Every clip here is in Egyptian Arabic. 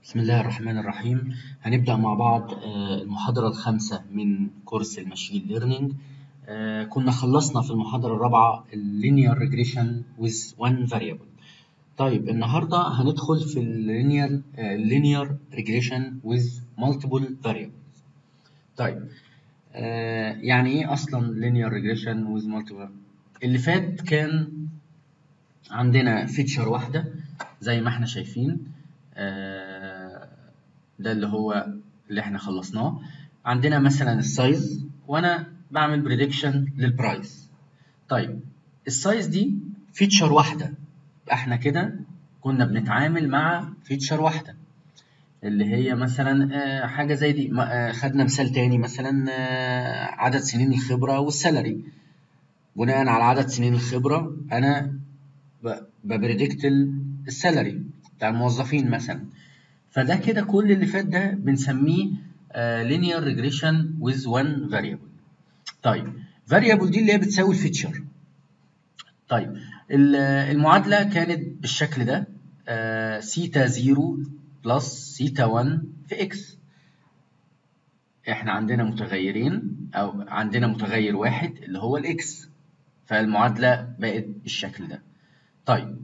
بسم الله الرحمن الرحيم هنبدأ مع بعض آه، المحاضرة الخامسة من كورس الماشين ليرنينج آه، كنا خلصنا في المحاضرة الرابعة linear regression with one variable طيب النهاردة هندخل في linear linear regression with multiple variables طيب آه، يعني ايه اصلا linear regression with multiple اللي فات كان عندنا فيتشر واحدة زي ما احنا شايفين آه، ده اللي هو اللي احنا خلصناه عندنا مثلا السايز وانا بعمل بريدكشن للبرايس طيب السايز دي فيتشر واحده احنا كده كنا بنتعامل مع فيتشر واحده اللي هي مثلا آه، حاجه زي دي ما- آه، خدنا مثال تاني مثلا آه، عدد سنين الخبره والسالري بناء على عدد سنين الخبره انا ب- ببريدكت ال- السالري بتاع الموظفين مثلا فده كده كل اللي فات ده بنسميه آه، linear regression with one variable طيب variable دي اللي هي بتساوي الفيتشر طيب ال- المعادلة كانت بالشكل ده آه، سيتا 0 بلس سيتا 1 في اكس احنا عندنا متغيرين او عندنا متغير واحد اللي هو الاكس فالمعادلة بقت بالشكل ده طيب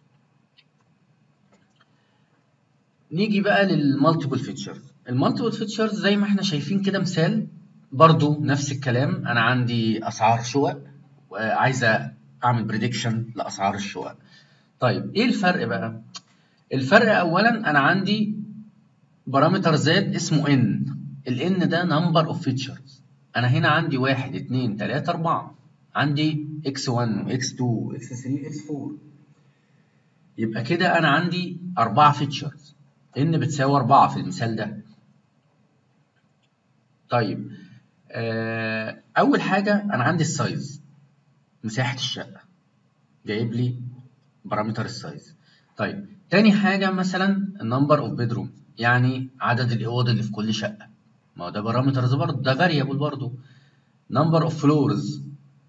نيجي بقى للمالتيبل فيتشرز المالتيبل فيتشرز زي ما احنا شايفين كده مثال برضو نفس الكلام انا عندي اسعار شقق وعايزه اعمل بريدكشن لاسعار الشقق طيب ايه الفرق بقى الفرق اولا انا عندي بارامتر زاد اسمه ان الان ده نمبر اوف فيتشرز انا هنا عندي واحد اتنين تلاتة اربعة عندي x1 وx2 وx3 وx4 يبقى كده انا عندي اربعة فيتشرز ان بتساوي اربعة في المثال ده طيب آه، اول حاجة انا عندي السايز مساحة الشقة جايب لي بارامتر السايز طيب تاني حاجة مثلا النمبر اوف بيدروم يعني عدد الاوض اللي في كل شقة ما هو ده بارامترز برضه ده فاريبل برضه نمبر اوف فلورز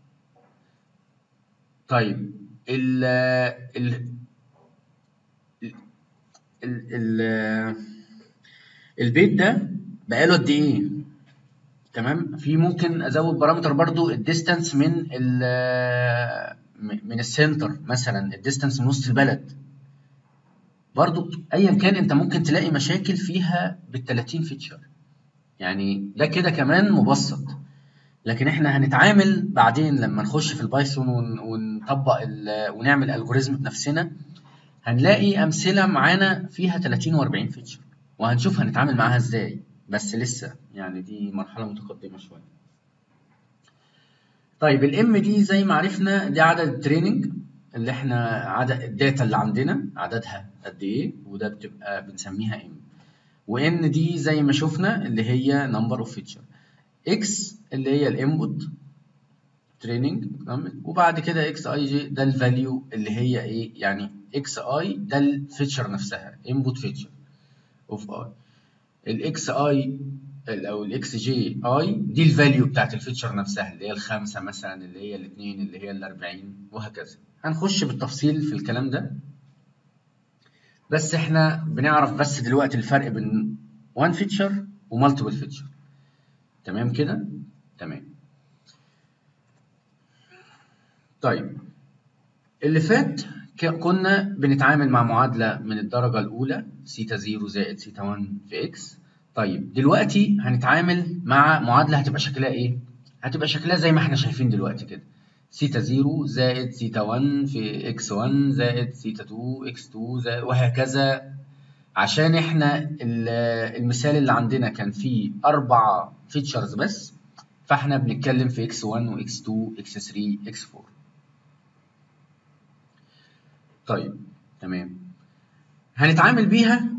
طيب ال ال ال ال ال البيت ده بقاله قد ايه تمام في ممكن ازود بارامتر برضو الديستانس من ال من السنتر مثلا الديستانس من وسط البلد برضو ايا كان انت ممكن تلاقي مشاكل فيها بال 30 فيتشر يعني ده كده كمان مبسط لكن احنا هنتعامل بعدين لما نخش في البايثون ون- ونطبق ال- ونعمل الجوريزم بنفسنا هنلاقي امثله معانا فيها 30 و40 فيتشر وهنشوف هنتعامل معاها ازاي بس لسه يعني دي مرحله متقدمه شويه طيب الام دي زي ما عرفنا دي عدد التريننج اللي احنا عدد الداتا اللي عندنا عددها قد ايه وده بتبقى بنسميها ام وان دي زي ما شفنا اللي هي نمبر اوف فيتشر اكس اللي هي الانبوت تريننج وبعد كده اكس اي جي ده الفاليو اللي هي ايه يعني اكس اي ده الفيتشر نفسها انبوت فيتشر اوف اي الاكس اي او الاكس جي اي دي الفاليو بتاعت الفيتشر نفسها اللي هي الخمسه مثلا اللي هي الاثنين اللي هي الاربعين وهكذا هنخش بالتفصيل في الكلام ده بس احنا بنعرف بس دلوقتي الفرق بين وان فيتشر ومالتيبل فيتشر تمام كده تمام طيب اللي فات ك- كنا بنتعامل مع معادلة من الدرجة الأولى سيتا 0 زائد سيتا 1 في إكس طيب دلوقتي هنتعامل مع معادلة هتبقى شكلها إيه؟ هتبقى شكلها زي ما إحنا شايفين دلوقتي كده سيتا 0 زائد سيتا 1 في إكس 1 زائد سيتا 2 إكس 2 زائد وهكذا عشان إحنا ال- المثال اللي عندنا كان فيه أربع فيتشرز بس فإحنا بنتكلم في إكس 1 وإكس 2 إكس 3 إكس 4 طيب تمام هنتعامل بيها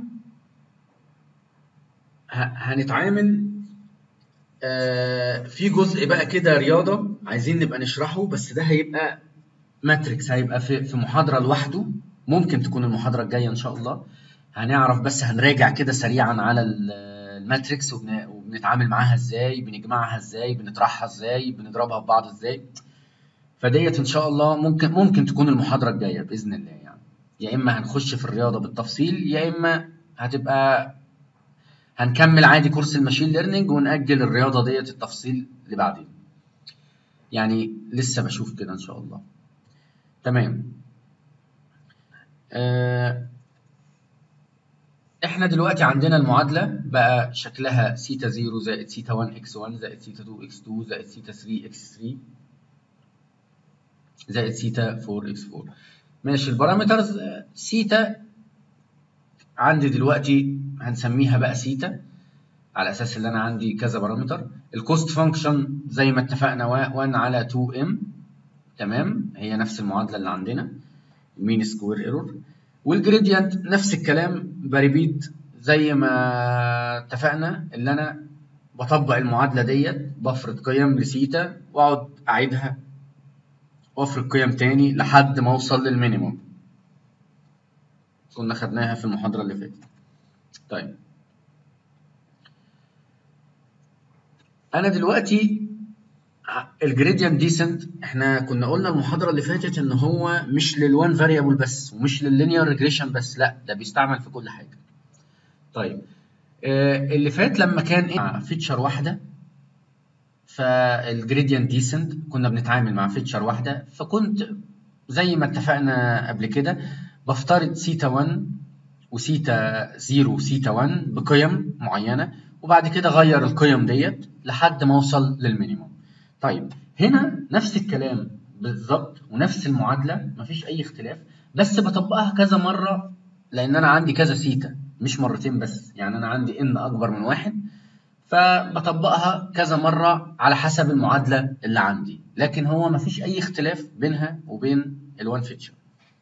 ه- هنتعامل آه في جزء بقى كده رياضة عايزين نبقى نشرحه بس ده هيبقى ماتريكس هيبقى في في محاضرة لوحده ممكن تكون المحاضرة الجاية إن شاء الله هنعرف بس هنراجع كده سريعا على ال- الماتريكس وبن- وبنتعامل معاها ازاي بنجمعها ازاي بنطرحها ازاي بنضربها في بعض ازاي فديت ان شاء الله ممكن ممكن تكون المحاضرة الجاية بإذن الله يعني يا اما هنخش في الرياضة بالتفصيل يا اما هتبقى هنكمل عادي كورس الماشين ليرنينج ونأجل الرياضة ديت التفصيل لبعدين يعني لسه بشوف كده ان شاء الله تمام آه احنا دلوقتي عندنا المعادلة بقى شكلها سيتا 0 زائد سيتا 1 اكس 1 زائد سيتا 2 اكس 2 زائد سيتا 3 اكس 3 زائد سيتا 4 اكس 4 ماشي البارامترز سيتا عندي دلوقتي هنسميها بقى سيتا على اساس ان انا عندي كذا بارامتر الكوست فانكشن زي ما اتفقنا 1 على 2 ام تمام هي نفس المعادله اللي عندنا مين سكوير ايرور والجريدينت نفس الكلام بريبيت زي ما اتفقنا اللي انا بطبق المعادله ديت بفرض قيم لسيتا واقعد اعيدها وافرض قيم تاني لحد ما اوصل للمينيموم كنا خدناها في المحاضره اللي فاتت طيب انا دلوقتي الجريدينت ديسنت احنا كنا قلنا المحاضره اللي فاتت ان هو مش للوان فاريبل بس ومش لللينير ريجريشن بس لا ده بيستعمل في كل حاجه طيب آه اللي فات لما كان ايه فيتشر واحده فالجريدينت ديسنت كنا بنتعامل مع فيتشر واحده فكنت زي ما اتفقنا قبل كده بفترض سيتا 1 وسيتا 0 وسيتا 1 بقيم معينه وبعد كده غير القيم ديت لحد ما اوصل للمينيموم طيب هنا نفس الكلام بالظبط ونفس المعادله مفيش اي اختلاف بس بطبقها كذا مره لان انا عندي كذا سيتا مش مرتين بس يعني انا عندي ان اكبر من واحد فبطبقها كذا مره على حسب المعادله اللي عندي لكن هو مفيش اي اختلاف بينها وبين الوان فيتشر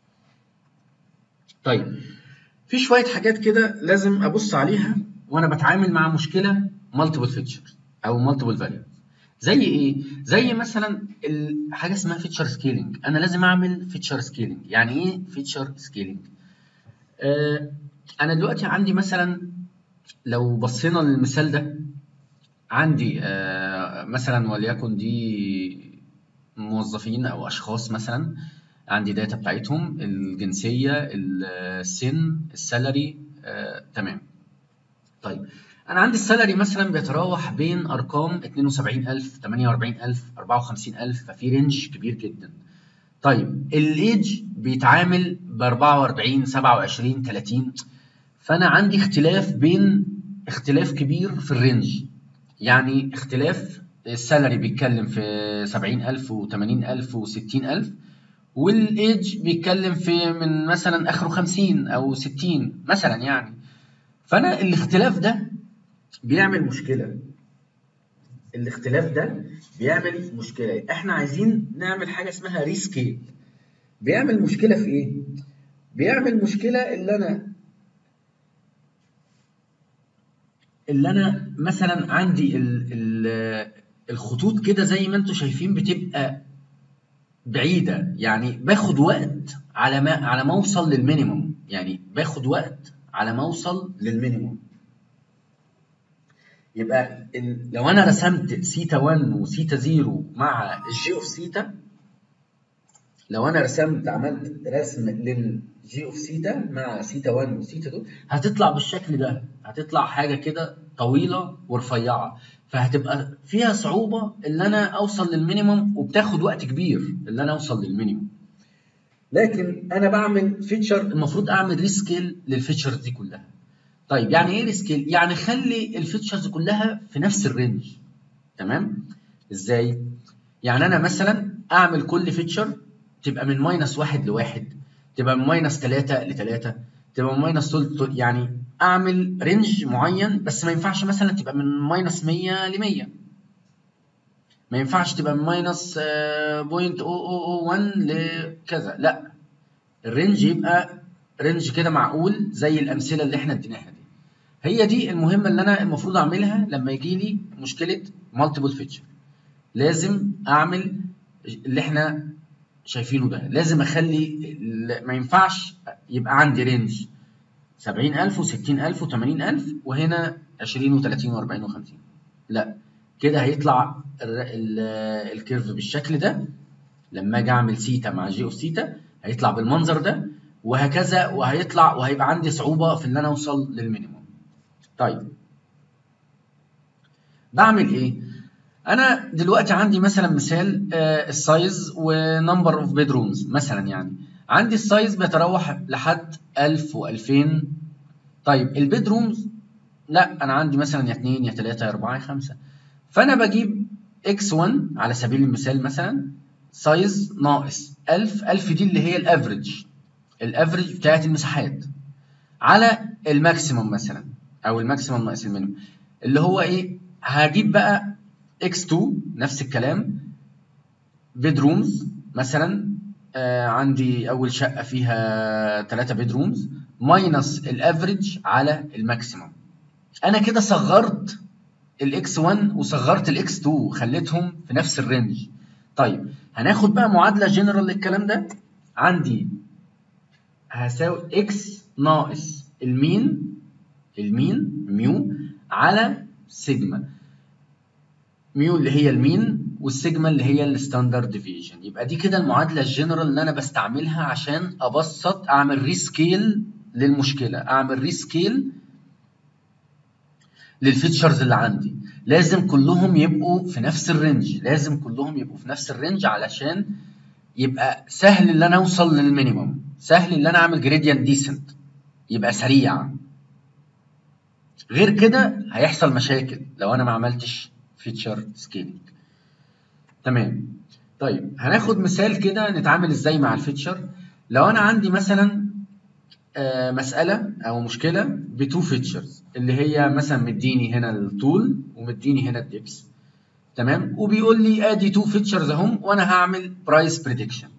طيب في شويه حاجات كده لازم ابص عليها وانا بتعامل مع مشكله مالتيبل فيتشر او مالتيبل فاليو زي ايه زي مثلا حاجه اسمها فيتشر سكيلينج انا لازم اعمل فيتشر سكيلينج يعني ايه فيتشر سكيلينج آه انا دلوقتي عندي مثلا لو بصينا للمثال ده عندي آه مثلا وليكن دي موظفين او اشخاص مثلا عندي داتا بتاعتهم الجنسيه السن السالري آه، تمام طيب انا عندي السالري مثلا بيتراوح بين ارقام 72000 48000 54000 ففي رينج كبير جدا طيب الايدج بيتعامل ب 44 27 30 فانا عندي اختلاف بين اختلاف كبير في الرينج يعني اختلاف السالري بيتكلم في 70000 و80000 و60000 والايدج بيتكلم في من مثلا اخره 50 او 60 مثلا يعني فانا الاختلاف ده بيعمل مشكله الاختلاف ده بيعمل مشكله احنا عايزين نعمل حاجه اسمها ريسكيل بيعمل مشكله في ايه بيعمل مشكله اللي انا اللي انا مثلا عندي ال ال الخطوط كده زي ما انتم شايفين بتبقى بعيده يعني باخد وقت على ما على ما اوصل للمينيموم يعني باخد وقت على ما اوصل للمينيموم يبقى لو انا رسمت سيتا 1 وسيتا 0 مع الجي اوف سيتا لو انا رسمت عملت رسم للجي اوف سيتا مع سيتا 1 وسيتا 2 هتطلع بالشكل ده هتطلع حاجه كده طويله ورفيعه فهتبقى فيها صعوبه ان انا اوصل للمينيموم وبتاخد وقت كبير ان انا اوصل للمينيموم لكن انا بعمل فيتشر المفروض اعمل ريسكيل للفيتشرز دي كلها طيب يعني ايه ريسكيل يعني خلي الفيتشرز كلها في نفس الرينج تمام ازاي يعني انا مثلا اعمل كل فيتشر تبقى من ماينس واحد لواحد تبقى من ماينس 3 ل 3 تبقى من ماينس يعني اعمل رينج معين بس ما ينفعش مثلا تبقى من ماينس 100 ل 100 ما ينفعش تبقى من ماينس بوينت 001 لكذا لا الرينج يبقى رينج كده معقول زي الامثله اللي احنا اديناها دي هي دي المهمه اللي انا المفروض اعملها لما يجي لي مشكله مالتيبل فيتشر لازم اعمل اللي احنا شايفينه ده لازم اخلي ما ينفعش يبقى عندي رينج 70000 و60000 و80000 وهنا 20 و30 و40 و50 لا كده هيطلع الكيرف بالشكل ده لما اجي اعمل سيتا مع جي اوف سيتا هيطلع بالمنظر ده وهكذا وهيطلع وهيبقى عندي صعوبه في ان انا اوصل للمينيموم طيب بعمل ايه انا دلوقتي عندي مثلا مثال آه، السايز ونمبر اوف بيدرومز مثلا يعني عندي السايز بيتراوح لحد 1000 و2000 طيب البيدرومز لا انا عندي مثلا يا 2 يا 3 يا 4 يا 5 فانا بجيب x1 على سبيل المثال مثلا سايز ناقص 1000 1000 دي اللي هي الافريج الافريج بتاعت المساحات على الماكسيموم مثلا او الماكسيموم ناقص المينيموم اللي هو ايه هجيب بقى x2 نفس الكلام بيدرومز مثلا آه عندي اول شقه فيها 3 بيدرومز ماينس الافريج على الماكسيموم انا كده صغرت الاكس 1 وصغرت الاكس 2 خليتهم في نفس الرينج طيب هناخد بقى معادله جنرال للكلام ده عندي هساوي اكس ناقص المين المين ميو على سيجما ميو اللي هي المين والسيجما اللي هي الستاندرد ديفيجن يبقى دي كده المعادله الجنرال اللي انا بستعملها عشان ابسط اعمل ريسكيل للمشكله اعمل ريسكيل للفيتشرز اللي عندي لازم كلهم يبقوا في نفس الرينج لازم كلهم يبقوا في نفس الرينج علشان يبقى سهل ان انا اوصل للمينيمم سهل ان انا اعمل جريدينت ديسنت يبقى سريع غير كده هيحصل مشاكل لو انا ما عملتش فيتشر سكيلينج تمام طيب هناخد مثال كده نتعامل ازاي مع الفيتشر لو انا عندي مثلا آه، مساله او مشكله بتو فيتشرز اللي هي مثلا مديني هنا الطول ومديني هنا الدبس تمام وبيقول لي ادي تو فيتشرز اهم وانا هعمل برايس بريدكشن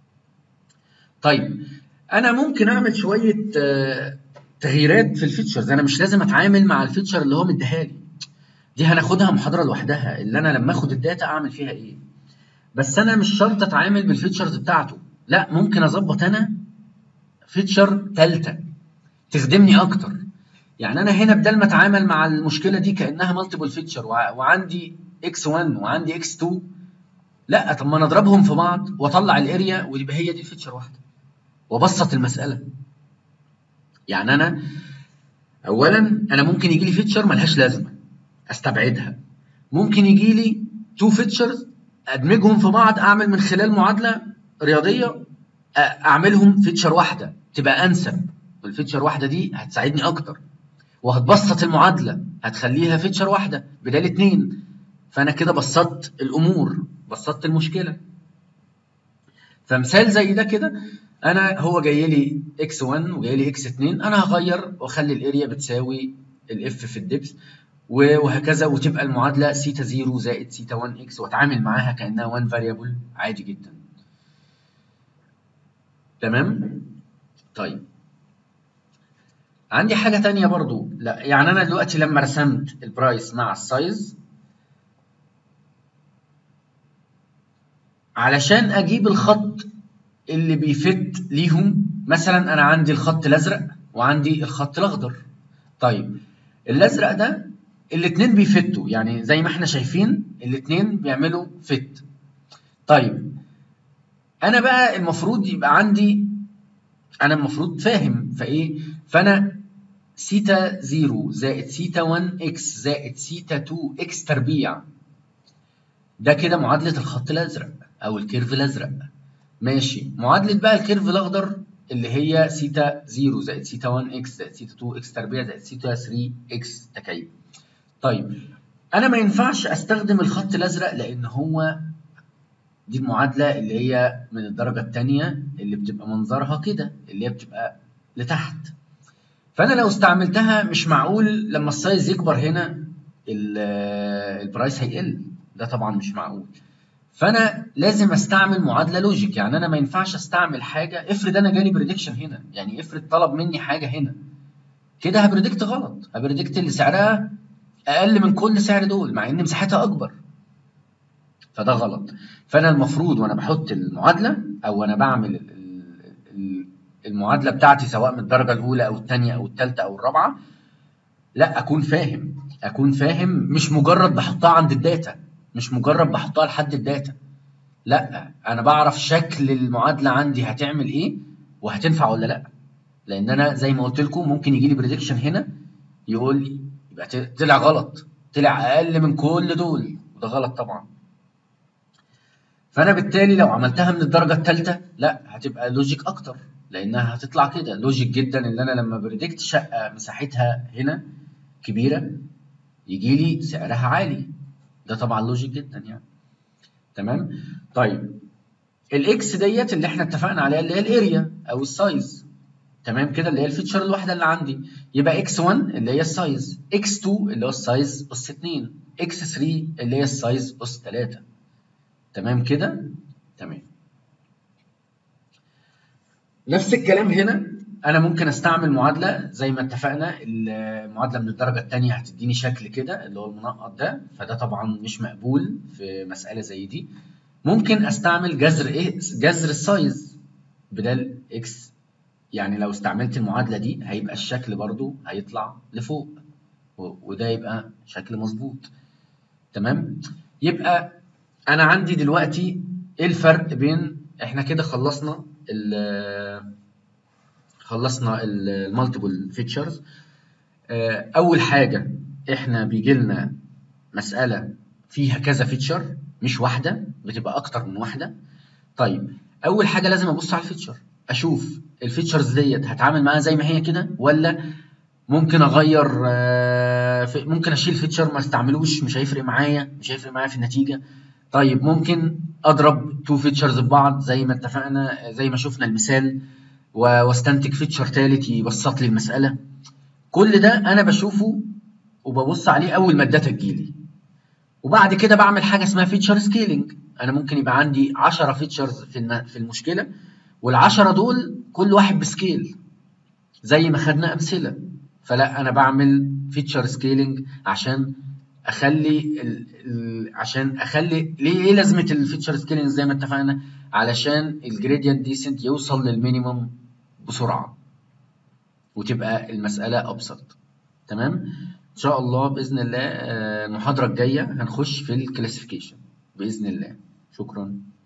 طيب انا ممكن اعمل شويه آه، تغييرات في الفيتشرز انا مش لازم اتعامل مع الفيتشر اللي هو مديها لي دي هناخدها محاضره لوحدها اللي انا لما اخد الداتا اعمل فيها ايه بس انا مش شرط اتعامل بالفيتشرز بتاعته لا ممكن اظبط انا فيتشر ثالثه تخدمني اكتر يعني انا هنا بدل ما اتعامل مع المشكله دي كانها مالتيبل فيتشر وعندي x1 وعندي x2 لا طب ما انا اضربهم في بعض واطلع الاريا ويبقى هي دي الفيتشر واحده وابسط المساله يعني انا اولا انا ممكن يجي لي فيتشر ملهاش لازمه استبعدها ممكن يجي لي تو فيتشرز ادمجهم في بعض اعمل من خلال معادله رياضيه اعملهم فيتشر واحده تبقى انسب والفيتشر واحده دي هتساعدني اكتر وهتبسط المعادله هتخليها فيتشر واحده بدل اتنين فانا كده بسطت الامور بسطت المشكله فمثال زي ده كده انا هو جاي لي x1 وجاي لي x2 انا هغير واخلي الاريا بتساوي الاف في الدبس وهكذا وتبقى المعادله سيتا 0 زائد سيتا 1 اكس واتعامل معاها كانها 1 فاريبل عادي جدا تمام طيب عندي حاجة تانية برضو لا يعني أنا دلوقتي لما رسمت البرايس مع السايز علشان أجيب الخط اللي بيفت ليهم مثلا أنا عندي الخط الأزرق وعندي الخط الأخضر طيب الأزرق ده الاتنين بيفتوا يعني زي ما احنا شايفين الاتنين بيعملوا فت طيب انا بقى المفروض يبقى عندي انا المفروض فاهم فايه فانا سيتا 0 زائد سيتا 1 اكس زائد سيتا 2 اكس تربيع ده كده معادله الخط الازرق او الكيرف الازرق ماشي معادله بقى الكيرف الاخضر اللي هي سيتا 0 زائد سيتا 1 اكس زائد سيتا 2 اكس تربيع زائد سيتا 3 اكس تكعيب طيب انا ما ينفعش استخدم الخط الازرق لان هو دي المعادله اللي هي من الدرجه الثانيه اللي بتبقى منظرها كده اللي هي بتبقى لتحت فانا لو استعملتها مش معقول لما السايز يكبر هنا البرايس هيقل ده طبعا مش معقول فانا لازم استعمل معادله لوجيك يعني انا ما ينفعش استعمل حاجه افرض انا جالي بريدكشن هنا يعني افرض طلب مني حاجه هنا كده هبريدكت غلط هبريدكت اللي سعرها اقل من كل سعر دول مع ان مساحتها اكبر فده غلط فانا المفروض وانا بحط المعادله او وانا بعمل المعادله بتاعتي سواء من الدرجه الاولى او الثانيه او الثالثه او الرابعه لا اكون فاهم اكون فاهم مش مجرد بحطها عند الداتا مش مجرد بحطها لحد الداتا لا انا بعرف شكل المعادله عندي هتعمل ايه وهتنفع ولا لا لان انا زي ما قلت لكم ممكن يجي لي بريدكشن هنا يقول لي يبقى ت- طلع غلط طلع اقل من كل دول وده غلط طبعا فانا بالتالي لو عملتها من الدرجه الثالثه لا هتبقى لوجيك اكتر لانها هتطلع كده لوجيك جدا ان انا لما بريدكت شقه مساحتها هنا كبيره يجي لي سعرها عالي ده طبعا لوجيك جدا يعني تمام طيب الاكس ديت اللي احنا اتفقنا عليها اللي هي الاريا او السايز تمام كده اللي هي الفيتشر الواحده اللي عندي يبقى اكس 1 اللي هي السايز اكس 2 اللي هو السايز اس 2 اكس 3 اللي هي السايز اس 3 تمام كده تمام نفس الكلام هنا انا ممكن استعمل معادله زي ما اتفقنا المعادله من الدرجه الثانيه هتديني شكل كده اللي هو المنقط ده فده طبعا مش مقبول في مساله زي دي ممكن استعمل جذر ايه جذر السايز بدل اكس يعني لو استعملت المعادله دي هيبقى الشكل برضو هيطلع لفوق و- وده يبقى شكل مظبوط تمام يبقى انا عندي دلوقتي ايه الفرق بين احنا كده خلصنا ال خلصنا المالتيبل فيتشرز اول حاجه احنا بيجي لنا مساله فيها كذا فيتشر مش واحده بتبقى اكتر من واحده طيب اول حاجه لازم ابص على الفيتشر اشوف الفيتشرز ديت هتعامل معاها زي ما هي كده ولا ممكن اغير آه، في- ممكن اشيل فيتشر ما استعملوش مش هيفرق معايا مش هيفرق معايا في النتيجه طيب ممكن اضرب تو فيتشرز ببعض زي ما اتفقنا زي ما شفنا المثال و- واستنتج فيتشر ثالث يبسط لي المساله كل ده انا بشوفه وببص عليه اول ما الداتا تجيلي وبعد كده بعمل حاجه اسمها فيتشر سكيلينج انا ممكن يبقى عندي 10 فيتشرز في الم- في المشكله وال10 دول كل واحد بسكيل زي ما خدنا امثله فلا انا بعمل فيتشر سكيلينج عشان اخلي ال ال عشان اخلي ليه ايه لازمه الفيتشر سكيلينج زي ما اتفقنا علشان الجريدينت ديسنت يوصل للمينيمم بسرعه وتبقى المساله ابسط تمام ان شاء الله باذن الله آه، المحاضره الجايه هنخش في الكلاسيفيكيشن باذن الله شكرا